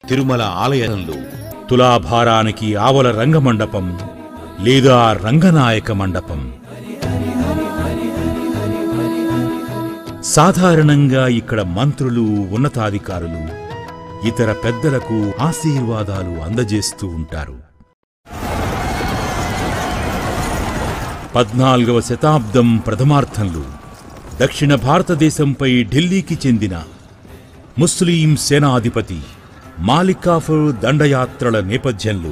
తిరుమల ఆలయంలో తులాభారానికి ఆవల రంగమండపం లేదా రంగనాయక మండపం సాధారణంగా ఇక్కడ మంత్రులు ఉన్నతాధికారులు ఇతర పెద్దలకు ఆశీర్వాదాలు అందజేస్తూ ఉంటారు పద్నాలుగవ శతాబ్దం ప్రథమార్థంలో దక్షిణ భారతదేశంపై ఢిల్లీకి చెందిన ముస్లిం సేనాధిపతి మాలికాఫర్ దండయాత్రల నేపథ్యంలో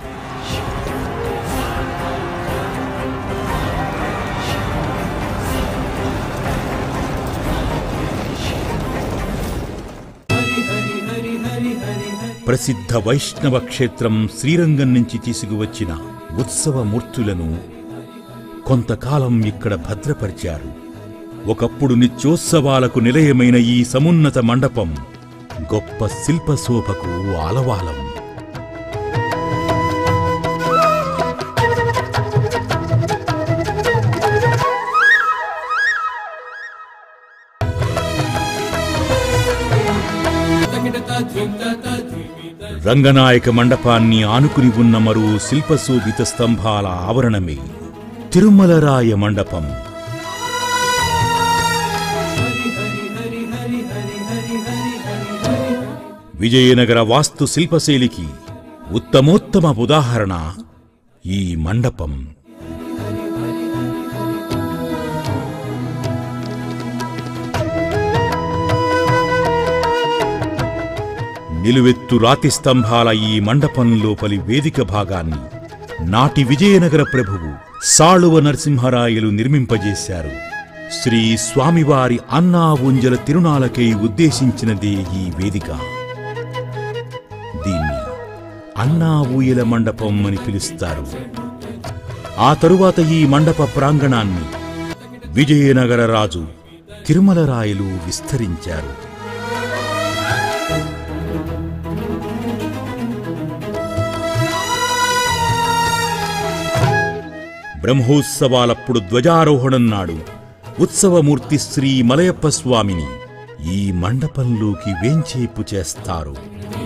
ప్రసిద్ధ వైష్ణవ క్షేత్రం శ్రీరంగం నుంచి తీసుకువచ్చిన ఉత్సవ మూర్తులను కొంతకాలం ఇక్కడ భద్రపరిచారు ఒకప్పుడు నిత్యోత్సవాలకు నిలయమైన ఈ సమున్నత మండపం గొప్ప శిల్పశోభకు ఆలవాలం రంగనాయక మండపాన్ని ఆనుకుని ఉన్న మరో శిల్పశోభిత స్తంభాల ఆవరణమే తిరుమలరాయ మండపం విజయనగర వాస్తు శిల్పశైలికి ఉత్తమోత్తమ ఉదాహరణ ఈ మండపం నిలువెత్తు రాతి స్తంభాల ఈ మండపం లోపలి వేదిక భాగాన్ని నాటి విజయనగర ప్రభువు సాళువ నరసింహరాయలు నిర్మింపజేశారు శ్రీ స్వామివారి అన్నా ఉంజల తిరునాలకై ఉద్దేశించినదే ఈ వేదిక దీన్ని అన్నా ఊయల మండపం అని పిలుస్తారు ఆ తరువాత ఈ మండప ప్రాంగణాన్ని విజయనగర రాజు తిరుమలరాయలు విస్తరించారు బ్రహ్మోత్సవాలప్పుడు ధ్వజారోహణం నాడు ఉత్సవమూర్తి శ్రీ మలయప్ప స్వామిని ఈ మండపంలోకి వేంచేపు చేస్తారు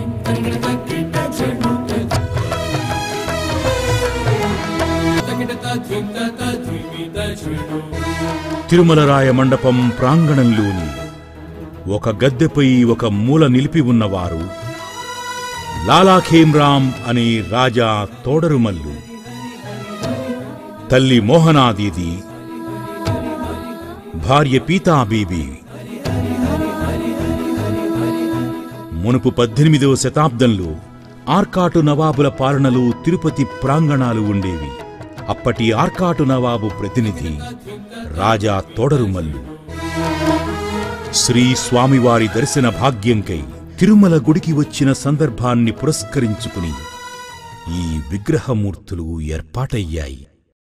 తిరుమలరాయ మండపం ప్రాంగణంలోని ఒక గద్దెపై ఒక మూల నిలిపి ఉన్నవారు లాలాఖేమ్రాం అనే రాజా తోడరుమల్లు తల్లి మోహనాదీది భార్య పీతాబీబీ మునుపు పద్దెనిమిదవ శతాబ్దంలో ఆర్కాటు నవాబుల పాలనలో తిరుపతి ప్రాంగణాలు ఉండేవి అప్పటి ఆర్కాటు నవాబు ప్రతినిధి రాజా తోడరుమల్లు శ్రీ స్వామివారి దర్శన భాగ్యంకై తిరుమల గుడికి వచ్చిన సందర్భాన్ని పురస్కరించుకుని ఈ విగ్రహమూర్తులు ఏర్పాటయ్యాయి